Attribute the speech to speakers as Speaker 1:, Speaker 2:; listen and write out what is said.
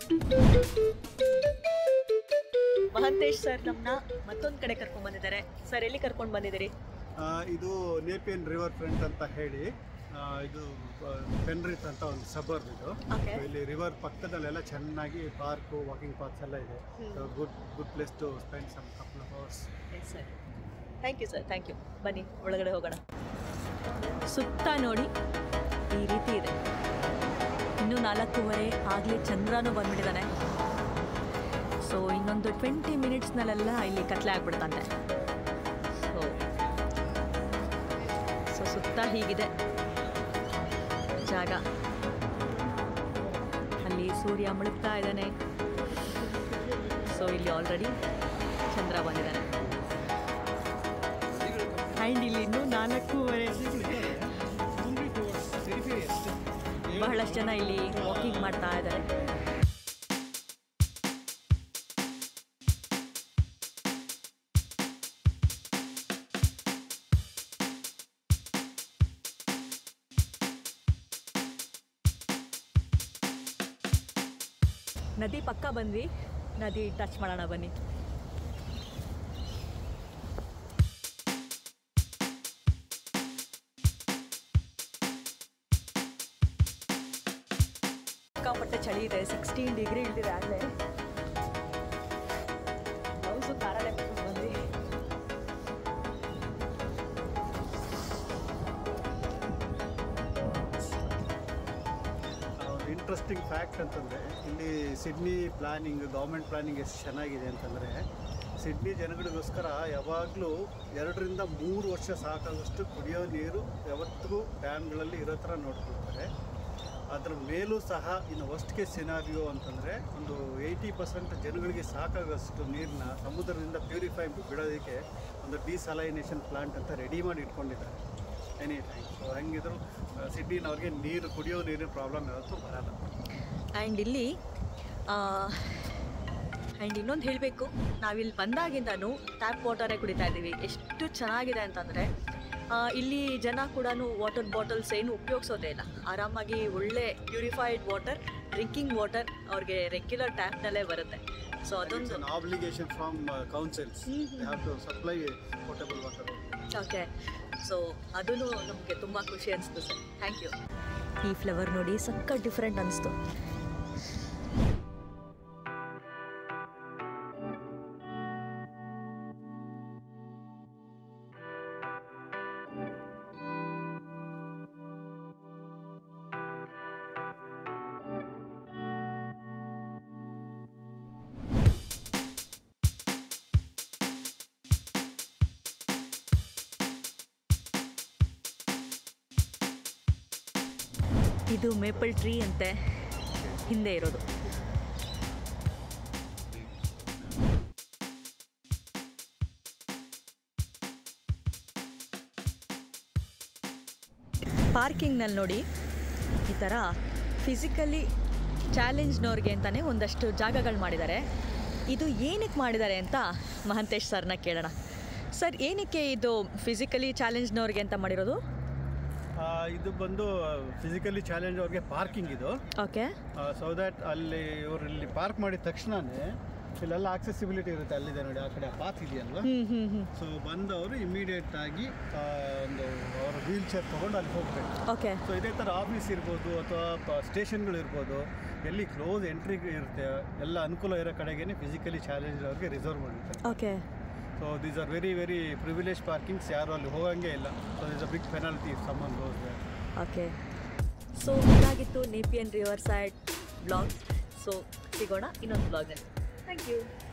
Speaker 1: Mahantesh sir ನಮ್ಮನ್ನ ಮತ್ತೊಂದು ಕಡೆ ಕರ್ಕೊಂಡ್ ಬಂದಿದ್ದಾರೆ ಸರ್ ಎಲ್ಲಿ ಕರ್ಕೊಂಡು ಬಂದಿದ್ದೀರಿ
Speaker 2: ಆ, ಇದು ನೇಪಿಯನ್ ರಿವರ್ ಫ್ರಂಟ್ ಅಂತ ಹೇಳಿ ಆ, ಇದು ಪೆನ್ರಿತ್ ಅಂತ ಒಂದು ಸಬರ್ಬ್ ಇದು
Speaker 1: ಓಕೆ
Speaker 2: ಇಲ್ಲಿ ರಿವರ್ ಪಕ್ಕದಲ್ಲೆಲ್ಲ ಚೆನ್ನಾಗಿ ಪಾರ್ಕು ವಾಕಿಂಗ್ ಪಾರ್ಕ್ಸ್ ಎಲ್ಲ ಇದೆ good good place to spend some couple of hours
Speaker 1: sir thank you sir thank you ಬನ್ನಿ ಒಳಗಡೆ ಹೋಗೋಣ ಸುತ್ತ ನೋಡಿ ಈ ರೀತಿ ಇದೆ ಇನ್ನೂ ನಾಲ್ಕೂವರೆ ಆಗಲೇ ಚಂದ್ರನೂ ಬಂದ್ಬಿಟ್ಟಿದ್ದಾನೆ ಸೊ ಇನ್ನೊಂದು ಟ್ವೆಂಟಿ ಮಿನಿಟ್ಸ್ನಲ್ಲೆಲ್ಲ ಇಲ್ಲಿ ಕತ್ಲೆ ಆಗ್ಬಿಡ್ತಂತೆ ಸೊ ಸೊ ಸುತ್ತ ಹೀಗಿದೆ ಜಾಗ ಅಲ್ಲಿ ಸೂರ್ಯ ಮುಳುಗ್ತಾ ಇದ್ದಾನೆ ಸೊ ಇಲ್ಲಿ ಆಲ್ರೆಡಿ ಚಂದ್ರ ಬಂದಿದ್ದಾನೆ ಆ್ಯಂಡ್ ಇಲ್ಲಿ ಇನ್ನೂ ನಾಲ್ಕೂವರೆ ಬಹಳಷ್ಟು ಜನ ಇಲ್ಲಿ ವಾಕಿಂಗ್ ಮಾಡ್ತಾ ಇದ್ದಾರೆ ನದಿ ಪಕ್ಕ ಬಂದ್ವಿ ನದಿ ಟಚ್ ಮಾಡೋಣ ಬನ್ನಿ ಸಿಕ್ಕಾಪಟ್ಟೆ ಚಳಿ ಇದೆ ಸಿಕ್ಸ್ಟೀನ್ ಡಿಗ್ರಿ ಇಳಿದಿದೆ ಆಗಲೇ ಬ್ಲೌಸು ಕಾರಲ್ಲೇ ಬಿಟ್ಟು ಬಂದ್ವಿ
Speaker 2: ಒಂದು ಇಂಟ್ರೆಸ್ಟಿಂಗ್ ಫ್ಯಾಕ್ಟ್ ಅಂತಂದರೆ ಇಲ್ಲಿ ಸಿಡ್ನಿ ಪ್ಲಾನಿಂಗ್ ಗೌರ್ಮೆಂಟ್ ಪ್ಲಾನಿಂಗ್ ಎಷ್ಟು ಚೆನ್ನಾಗಿದೆ ಅಂತಂದರೆ ಸಿಡ್ನಿ ಜನಗಳಿಗೋಸ್ಕರ ಯಾವಾಗಲೂ ಎರಡರಿಂದ ಮೂರು ವರ್ಷ ಸಾಕಾಗುವಷ್ಟು ಕುಡಿಯೋ ನೀರು ಯಾವತ್ತಿಗೂ ಡ್ಯಾಮ್ಗಳಲ್ಲಿ ಇರೋ ಥರ ನೋಡ್ಕೊಳ್ತಾರೆ ಅದ್ರ ಮೇಲೂ ಸಹ ಇನ್ನು ವರ್ಸ್ಟ್ ಕೇಸ್ ಸಿನಾರಿಯೋ ಅಂತಂದರೆ ಒಂದು ಏಯ್ಟಿ ಪರ್ಸೆಂಟ್ ಜನಗಳಿಗೆ ಸಾಕಾಗೋಷ್ಟು ನೀರನ್ನ ಸಮುದ್ರದಿಂದ ಪ್ಯೂರಿಫೈ ಬಿಡೋದಕ್ಕೆ ಒಂದು ಡಿಸಲೈನೇಷನ್ ಪ್ಲಾಂಟ್ ಅಂತ ರೆಡಿ ಮಾಡಿ ಇಟ್ಕೊಂಡಿದ್ದಾರೆ ಎನಿ ಟೈಮ್ ಸೊ ಹೆಂಗಿದ್ರು ಸಿಡ್ನಿನವ್ರಿಗೆ ನೀರು ಕುಡಿಯೋ ನೀರಿನ ಪ್ರಾಬ್ಲಮ್ ಯಾವತ್ತೂ ಬರಲ್ಲ
Speaker 1: ಆ್ಯಂಡ್ ಇಲ್ಲಿ ಆ್ಯಂಡ್ ಇನ್ನೊಂದು ಹೇಳಬೇಕು ನಾವಿಲ್ಲಿ ಬಂದಾಗಿಂದನೂ ಟ್ಯಾಪ್ ವಾಟರೇ ಕುಡಿತಾ ಇದ್ದೀವಿ ಎಷ್ಟು ಚೆನ್ನಾಗಿದೆ ಅಂತಂದರೆ ಇಲ್ಲಿ ಜನ ಕೂಡ ವಾಟರ್ ಬಾಟಲ್ಸ್ ಏನು ಉಪಯೋಗಿಸೋದೇ ಇಲ್ಲ ಆರಾಮಾಗಿ ಒಳ್ಳೆ ಪ್ಯೂರಿಫೈಡ್ ವಾಟರ್ ಡ್ರಿಂಕಿಂಗ್ ವಾಟರ್ ಅವ್ರಿಗೆ ರೆಗ್ಯುಲರ್ ಟ್ಯಾಪ್ನಲ್ಲೇ ಬರುತ್ತೆ ಸೊ ಅದೊಂದು
Speaker 2: an obligation from uh, councils. They have to supply potable water.
Speaker 1: Okay so ಅದೂ ನಮಗೆ ತುಂಬ ಖುಷಿ ಅನಿಸ್ತು ಸರ್ ಥ್ಯಾಂಕ್ ಯು ಈ ಫ್ಲವರ್ ನೋಡಿ ಸಕ್ಕ ಡಿಫ್ರೆಂಟ್ ಅನಿಸ್ತು ಇದು ಮೇಪಲ್ ಟ್ರೀ ಅಂತೆ ಹಿಂದೆ ಇರೋದು ಪಾರ್ಕಿಂಗ್ನಲ್ಲಿ ನೋಡಿ ಈ ಥರ ಫಿಸಿಕಲಿ ಚಾಲೆಂಜ್ನವ್ರಿಗೆ ಅಂತಲೇ ಒಂದಷ್ಟು ಜಾಗಗಳು ಮಾಡಿದ್ದಾರೆ ಇದು ಏನಕ್ಕೆ ಮಾಡಿದ್ದಾರೆ ಅಂತ ಮಹಂತೇಶ್ ಸರ್ನ ಕೇಳೋಣ ಸರ್ ಏನಕ್ಕೆ ಇದು ಫಿಸಿಕಲಿ ಚಾಲೆಂಜ್ನವ್ರಿಗೆ ಅಂತ ಮಾಡಿರೋದು
Speaker 2: ಆ, ಇದು ಬಂದು ಫಿಸಿಕಲಿ ಚಾಲೆಂಜ್ ಅವ್ರಿಗೆ ಪಾರ್ಕಿಂಗ್ ಇದು
Speaker 1: ಓಕೆ
Speaker 2: ಸೊ ದ್ಯಾಟ್ ಅಲ್ಲಿ ಇವರು ಇಲ್ಲಿ ಪಾರ್ಕ್ ಮಾಡಿದ ತಕ್ಷಣನೇ ಇಲ್ಲೆಲ್ಲ ಆಕ್ಸೆಸಿಬಿಲಿಟಿ ಇರುತ್ತೆ ಅಲ್ಲಿದೆ ನೋಡಿ ಆ ಕಡೆ ಪಾತ್ ಇದೆಯಲ್ವಾ
Speaker 1: ಹ್ಞೂ ಹ್ಞೂ ಹ್ಞೂ
Speaker 2: ಸೊ ಬಂದವರು ಇಮಿಡಿಯೇಟ್ ಆಗಿ ಆ, ಒಂದು ಅವರ ವೀಲ್ ಚೇರ್ ತೊಗೊಂಡು ಅಲ್ಲಿ ಹೋಗ್ಬೇಕು
Speaker 1: ಓಕೆ
Speaker 2: ಸೊ ಇದೇ ಥರ ಆಫೀಸ್ ಇರ್ಬೋದು ಅಥವಾ ಸ್ಟೇಷನ್ಗಳು ಇರ್ಬೋದು ಎಲ್ಲಿ ಕ್ಲೋಸ್ ಎಂಟ್ರಿ ಇರುತ್ತೆ ಎಲ್ಲ ಅನುಕೂಲ ಇರೋ ಕಡೆಗೇನೆ ಫಿಸಿಕಲಿ ಚಾಲೆಂಜ್ ಅವ್ರಿಗೆ ರಿಸರ್ವ್ ಮಾಡಿರ್ತಾರೆ
Speaker 1: okay
Speaker 2: so these are very very privilege parkings ಯಾರು ಅಲ್ಲಿ ಹೋಗಂಗೆ ಇಲ್ಲ so this a big penalty summon goes
Speaker 1: okay so ಇದಾಗಿತ್ತು Nepean river side blog so ಸಿಗೋಣ ಇನ್ನೊಂದು ಬ್ಲಾಗಲ್ಲಿ ಥ್ಯಾಂಕ್ ಯು